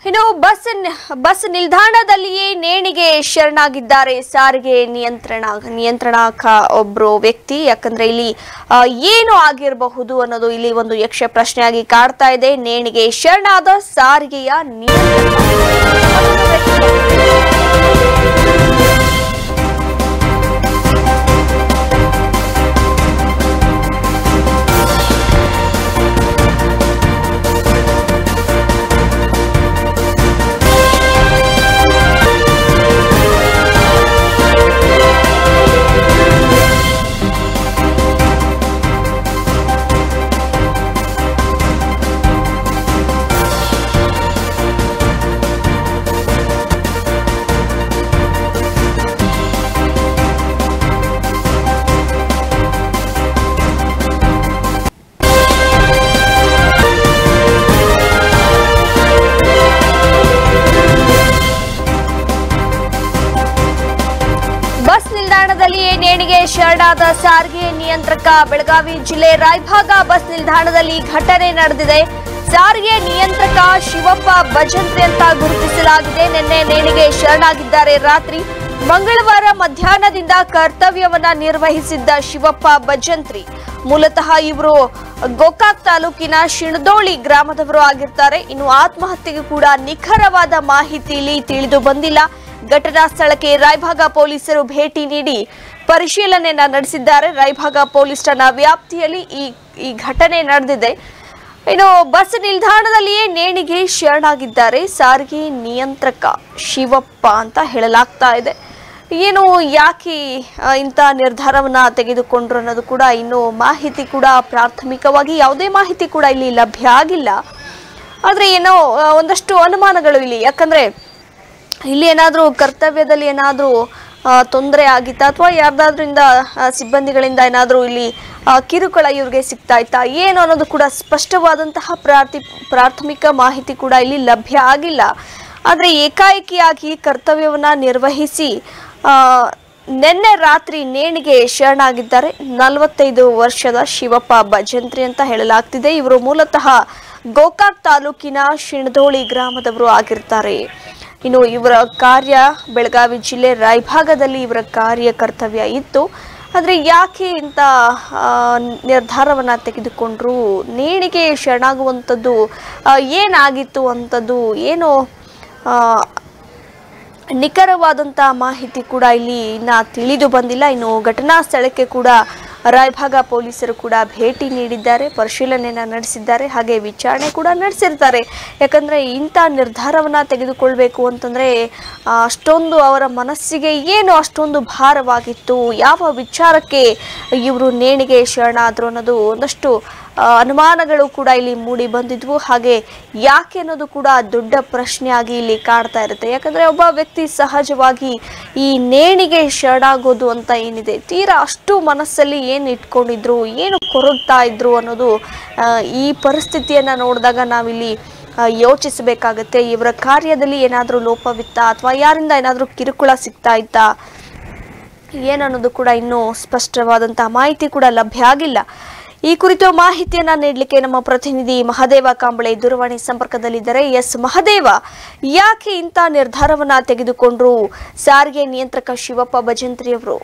ಇನ್ನು bus bus ನಿಲ್ದಾಣದಲ್ಲಿಯೇ ನೇಣಿಗೆ ಶರಣಾಗಿದ್ದಾರೆ ಸಾರಿಗೆ ನಿಯಂತ್ರಣ ನಿಯಂತ್ರಣಕ ಒಬ್ರು ವ್ಯಕ್ತಿ ಯಾಕಂದ್ರೆ ಇಲ್ಲಿ ಆ, ಏನು ಆಗಿರಬಹುದು ಅನ್ನೋದು ಇಲ್ಲಿ ಒಂದು ಯಕ್ಷ ಪ್ರಶ್ನೆಯಾಗಿ ಕಾಡ್ತಾ ಇದೆ ನೇಣಿಗೆ ಶರಣಾದ ಸಾರಿಗೆಯ ಬಸ್ ನಿಲ್ದಾಣದಲ್ಲಿಯೇ ನೇಣಿಗೆ ಶರಣಾದ ಸಾರಿಗೆ ನಿಯಂತ್ರಕ ಬೆಳಗಾವಿ ಜಿಲ್ಲೆ ರಾಯಭಾಗ ಬಸ್ ನಿಲ್ದಾಣದಲ್ಲಿ ಘಟನೆ ನಡೆದಿದೆ ಸಾರಿಗೆ ನಿಯಂತ್ರಕ ಶಿವಪ್ಪ ಭಜಂತ್ರಿ ಅಂತ ಗುರುತಿಸಲಾಗಿದೆ ನಿನ್ನೆ ನೇಣಿಗೆ ಶರಣಾಗಿದ್ದಾರೆ ರಾತ್ರಿ ಮಂಗಳವಾರ ಮಧ್ಯಾಹ್ನದಿಂದ ಕರ್ತವ್ಯವನ್ನ ನಿರ್ವಹಿಸಿದ್ದ ಶಿವಪ್ಪ ಭಜಂತ್ರಿ ಮೂಲತಃ ಇವರು ಗೋಕಾಕ್ ತಾಲೂಕಿನ ಶಿಣದೋಳಿ ಗ್ರಾಮದವರು ಆಗಿರ್ತಾರೆ ಇನ್ನು ಆತ್ಮಹತ್ಯೆಗೆ ಕೂಡ ನಿಖರವಾದ ಮಾಹಿತಿ ಇಲ್ಲಿ ತಿಳಿದು ಬಂದಿಲ್ಲ ಘಟನಾ ಸ್ಥಳಕ್ಕೆ ರಾಯಭಾಗ ಪೊಲೀಸರು ಭೇಟಿ ನೀಡಿ ಪರಿಶೀಲನೆಯನ್ನ ನಡೆಸಿದ್ದಾರೆ ರಾಯಭಾಗ ಪೊಲೀಸ್ ಠಾಣಾ ವ್ಯಾಪ್ತಿಯಲ್ಲಿ ಈ ಈ ಘಟನೆ ನಡೆದಿದೆ ಇನ್ನು ಬಸ್ ನಿಲ್ದಾಣದಲ್ಲಿಯೇ ನೇಣಿಗೆ ಶರಣಾಗಿದ್ದಾರೆ ಸಾರಿಗೆ ನಿಯಂತ್ರಕ ಶಿವಪ್ಪ ಅಂತ ಹೇಳಲಾಗ್ತಾ ಇದೆ ಏನು ಯಾಕೆ ಆ, ಇಂಥ ನಿರ್ಧಾರವನ್ನ ತೆಗೆದುಕೊಂಡ್ರು ಅನ್ನೋದು ಕೂಡ ಇನ್ನು ಮಾಹಿತಿ ಕೂಡ ಪ್ರಾಥಮಿಕವಾಗಿ ಯಾವುದೇ ಮಾಹಿತಿ ಕೂಡ ಇಲ್ಲಿ ಲಭ್ಯ ಆಗಿಲ್ಲ ಆದ್ರೆ ಏನೋ ಆ, ಒಂದಷ್ಟು ಅನುಮಾನಗಳು ಇಲ್ಲಿ ಯಾಕಂದ್ರೆ ಇಲ್ಲಿ ಏನಾದರೂ ಕರ್ತವ್ಯದಲ್ಲಿ ಏನಾದರೂ ತೊಂದರೆ ಆಗಿತ್ತಾ ಅಥವಾ ಯಾರ್ದಾದ್ರಿಂದ ಆ, ಸಿಬ್ಬಂದಿಗಳಿಂದ ಏನಾದರೂ ಇಲ್ಲಿ ಆ, ಕಿರುಕುಳ ಇವ್ರಿಗೆ ಸಿಗ್ತಾ ಇತ್ತಾ ಏನು ಅನ್ನೋದು ಕೂಡ ಸ್ಪಷ್ಟವಾದಂತಹ ಪ್ರಾರ್ಥಿ ಪ್ರಾಥಮಿಕ ಮಾಹಿತಿ ಕೂಡ ಇಲ್ಲಿ ಲಭ್ಯ ಆಗಿಲ್ಲ ಆದರೆ ಏಕಾಏಕಿಯಾಗಿ ಕರ್ತವ್ಯವನ್ನ ನಿರ್ವಹಿಸಿ ಆ, ನಿನ್ನೆ ರಾತ್ರಿ ನೇಣಿಗೆ ಶರಣಾಗಿದ್ದಾರೆ ನಲವತ್ತೈದು ವರ್ಷದ ಶಿವಪ್ಪ ಭಜಂತ್ರಿ ಅಂತ ಹೇಳಲಾಗ್ತಿದೆ ಇವರು ಮೂಲತಃ ಗೋಕಾಕ್ ತಾಲೂಕಿನ ಶಿಣದೋಳಿ ಗ್ರಾಮದವರು ಆಗಿರ್ತಾರೆ ಇನ್ನು ಇವರ ಕಾರ್ಯ ಬೆಳಗಾವಿ ಜಿಲ್ಲೆ ರಾಯಭಾಗದಲ್ಲಿ ಇವರ ಕಾರ್ಯ ಕರ್ತವ್ಯ ಇತ್ತು ಆದರೆ ಯಾಕೆ ಇಂಥ ಆ, ನಿರ್ಧಾರವನ್ನ ತೆಗೆದುಕೊಂಡ್ರು ನೇಣಿಗೆ ಶರಣಾಗುವಂಥದ್ದು ಆ, ಏನಾಗಿತ್ತು ಅಂಥದ್ದು ಏನು ಆ, ನಿಖರವಾದಂಥ ಮಾಹಿತಿ ಕೂಡ ಇಲ್ಲಿ ಇನ್ನ ತಿಳಿದು ಬಂದಿಲ್ಲ ಇನ್ನು ಘಟನಾ ಸ್ಥಳಕ್ಕೆ ಕೂಡ ರಾಯಭಾಗ ಪೊಲೀಸರು ಕೂಡ ಭೇಟಿ ನೀಡಿದ್ದಾರೆ ಪರಿಶೀಲನೆಯನ್ನ ನಡೆಸಿದ್ದಾರೆ ಹಾಗೆ ವಿಚಾರಣೆ ಕೂಡ ನಡೆಸಿರ್ತಾರೆ ಯಾಕಂದ್ರೆ ಇಂಥ ನಿರ್ಧಾರವನ್ನ ತೆಗೆದುಕೊಳ್ಬೇಕು ಅಂತಂದ್ರೆ ಆ, ಅಷ್ಟೊಂದು ಅವರ ಮನಸ್ಸಿಗೆ ಏನು ಅಷ್ಟೊಂದು ಭಾರವಾಗಿತ್ತು ಯಾವ ವಿಚಾರಕ್ಕೆ ಇವರು ನೇಣಿಗೆ ಶರಣಾದ್ರು ಅನ್ನೋದು ಒಂದಷ್ಟು ಆ, ಅನುಮಾನಗಳು ಕೂಡ ಇಲ್ಲಿ ಮೂಡಿ ಬಂದಿದ್ವು ಹಾಗೆ ಯಾಕೆ ಅನ್ನೋದು ಕೂಡ ದೊಡ್ಡ ಪ್ರಶ್ನೆಯಾಗಿ ಇಲ್ಲಿ ಕಾಡ್ತಾ ಇರುತ್ತೆ ಯಾಕಂದ್ರೆ ಒಬ್ಬ ವ್ಯಕ್ತಿ ಸಹಜವಾಗಿ ಈ ನೇಣಿಗೆ ಶರಣಾಗೋದು ಅಂತ ಏನಿದೆ ತೀರಾ ಅಷ್ಟು ಮನಸ್ಸಲ್ಲಿ ಏನು ಇಟ್ಕೊಂಡಿದ್ರು ಏನು ಕೊರಗ್ತಾ ಇದ್ರು ಅನ್ನೋದು ಆ, ಈ ಪರಿಸ್ಥಿತಿಯನ್ನ ನೋಡಿದಾಗ ನಾವಿಲ್ಲಿ ಆ, ಯೋಚಿಸಬೇಕಾಗತ್ತೆ ಇವರ ಕಾರ್ಯದಲ್ಲಿ ಏನಾದರೂ ಲೋಪವಿತ್ತಾ ಅಥವಾ ಯಾರಿಂದ ಏನಾದರೂ ಕಿರುಕುಳ ಸಿಗ್ತಾ ಇತ್ತಾ ಏನನ್ನೋದು ಕೂಡ ಇನ್ನೂ ಸ್ಪಷ್ಟವಾದಂತಹ ಮಾಹಿತಿ ಕೂಡ ಲಭ್ಯ ಆಗಿಲ್ಲ ಈ ಕುರಿತು ಮಾಹಿತಿಯನ್ನ ನೀಡಲಿಕ್ಕೆ ನಮ್ಮ ಪ್ರತಿನಿಧಿ ಮಹದೇವ ಕಾಂಬಳೆ ದೂರವಾಣಿ ಸಂಪರ್ಕದಲ್ಲಿದ್ದಾರೆ ಎಸ್ ಮಹದೇವ ಯಾಕೆ ಇಂಥ ನಿರ್ಧಾರವನ್ನ ತೆಗೆದುಕೊಂಡ್ರು ಸಾರಿಗೆ ನಿಯಂತ್ರಕ ಶಿವಪ್ಪ ಭಜಂತ್ರಿ ಅವರು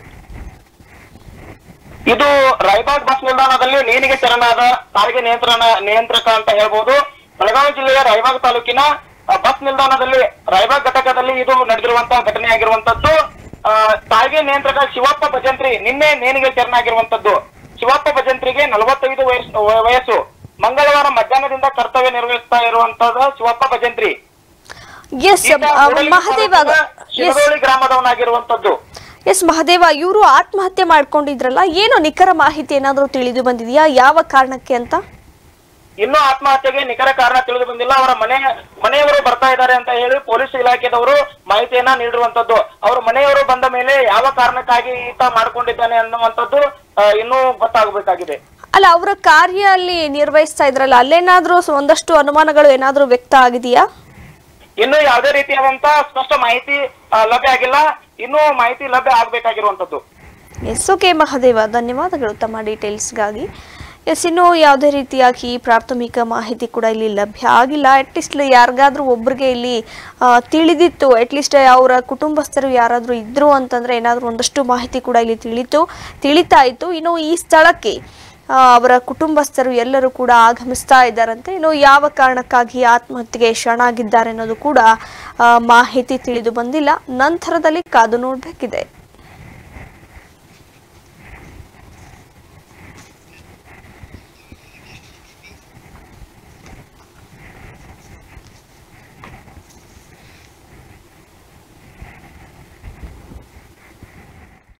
ಇದು ರಾಯಬಾಗ್ ಬಸ್ ನಿಲ್ದಾಣದಲ್ಲಿ ನೇಣಿಗೆ ಶರಣಾದ ಸಾರಿಗೆ ನಿಯಂತ್ರಣ ನಿಯಂತ್ರಕ ಅಂತ ಹೇಳ್ಬೋದು ಬೆಳಗಾವಿ ಜಿಲ್ಲೆಯ ರಾಯಬಾಗ್ ತಾಲೂಕಿನ ಆ, ಬಸ್ ನಿಲ್ದಾಣದಲ್ಲಿ ರಾಯಬಾಗ್ ಘಟಕದಲ್ಲಿ ಇದು ನಡೆದಿರುವಂತಹ ಘಟನೆ ಆಗಿರುವಂತದ್ದು ಆ, ಸಾರಿಗೆ ನಿಯಂತ್ರಕ ಶಿವಪ್ಪ ಭಜಂತ್ರಿ ನಿನ್ನೆ ನೇಣಿಗೆ ಶರಣಾಗಿರುವಂತದ್ದು ಶಿವಪ್ಪ ಭಜಂತ್ರಿಗೆ ನಲವತ್ತೈದು ವಯಸ್ಸು ವಯಸ್ಸು ಮಂಗಳವಾರ ಮಧ್ಯಾಹ್ನದಿಂದ ಕರ್ತವ್ಯ ನಿರ್ವಹಿಸ್ತಾ ಇರುವಂತದ್ದು ಶಿವಪ್ಪ ಭಜಂತ್ರಿ ಎಸ್ ಈತ ಕೂಡಲಿ ಮಹದೇವ ತಾಲೂಕಿನ ಎಸ್ ಶಿರದೋಳಿ ಗ್ರಾಮದವನಾಗಿರುವಂತದ್ದು ಎಸ್ ಮಹದೇವ ಇವರು ಆತ್ಮಹತ್ಯೆ ಮಾಡ್ಕೊಂಡಿದ್ರಲ್ಲ ಏನು ನಿಖರ ಮಾಹಿತಿ ಏನಾದರೂ ತಿಳಿದು ಬಂದಿದೆಯಾ ಯಾವ ಕಾರಣಕ್ಕೆ ಅಂತ ಇನ್ನೂ ಆತ್ಮಹತ್ಯೆಗೆ ನಿಖರ ಕಾರಣ ತಿಳಿದು ಬಂದಿಲ್ಲ ಅವರ ಮನೆ ಮನೆಯವರು ಬರ್ತಾ ಇದ್ದಾರೆ ಅಂತ ಹೇಳಿ ಪೊಲೀಸ್ ಇಲಾಖೆದವರು ಮಾಹಿತಿಯನ್ನ ನೀಡಿರುವಂತದ್ದು ಅವ್ರ ಮನೆಯವರು ಬಂದ ಮೇಲೆ ಯಾವ ಕಾರಣಕ್ಕಾಗಿ ಈತ ಮಾಡ್ಕೊಂಡಿದ್ದಾನೆ ಅನ್ನುವಂಥದ್ದು ಆ, ಇನ್ನೂ ಗೊತ್ತಾಗಬೇಕಾಗಿದೆ ಅಲ್ಲ ಅವರ ಕಾರ್ಯ ಅಲ್ಲಿ ನಿರ್ವಹಿಸ್ತಾ ಇದ್ರಲ್ಲ ಅಲ್ಲೇನಾದ್ರೂ ಒಂದಷ್ಟು ಅನುಮಾನಗಳು ಏನಾದ್ರೂ ವ್ಯಕ್ತ ಆಗಿದೆಯಾ ಇನ್ನೂ ಯಾವುದೇ ರೀತಿಯಾದಂತ ಸ್ಪಷ್ಟ ಮಾಹಿತಿ ಆ, ಲಭ್ಯ ಆಗಿಲ್ಲ ಇನ್ನೂ ಮಾಹಿತಿ ಲಭ್ಯ ಆಗ್ಬೇಕಾಗಿರುವಂತದ್ದು ಎಸ್ ಓಕೆ ಮಹದೇವ ಧನ್ಯವಾದಗಳು ತಮ್ಮ ಡೀಟೇಲ್ಸ್ಗಾಗಿ ಎಸ್ ಇನ್ನು ಯಾವುದೇ ರೀತಿಯಾಗಿ ಪ್ರಾಥಮಿಕ ಮಾಹಿತಿ ಕೂಡ ಇಲ್ಲಿ ಲಭ್ಯ ಆಗಿಲ್ಲ ಅಟ್ಲೀಸ್ಟ್ ಯಾರಿಗಾದ್ರೂ ಒಬ್ರಿಗೆ ಇಲ್ಲಿ ಆ, ತಿಳಿದಿತ್ತು ಅಟ್ಲೀಸ್ಟ್ ಅವರ ಕುಟುಂಬಸ್ಥರು ಯಾರಾದರೂ ಇದ್ರು ಅಂತಂದ್ರೆ ಏನಾದರೂ ಒಂದಷ್ಟು ಮಾಹಿತಿ ಕೂಡ ಇಲ್ಲಿ ತಿಳಿತು ತಿಳಿತಾ ಇತ್ತು ಇನ್ನು ಈ ಸ್ಥಳಕ್ಕೆ ಆ, ಅವರ ಕುಟುಂಬಸ್ಥರು ಎಲ್ಲರೂ ಕೂಡ ಆಗಮಿಸ್ತಾ ಇದ್ದಾರಂತೆ ಇನ್ನು ಯಾವ ಕಾರಣಕ್ಕಾಗಿ ಆತ್ಮಹತ್ಯೆಗೆ ಶರಣಾಗಿದ್ದಾರೆ ಅನ್ನೋದು ಕೂಡ ಆ, ಮಾಹಿತಿ ತಿಳಿದು ಬಂದಿಲ್ಲ ನಂತರದಲ್ಲಿ ಕಾದು ನೋಡಬೇಕಿದೆ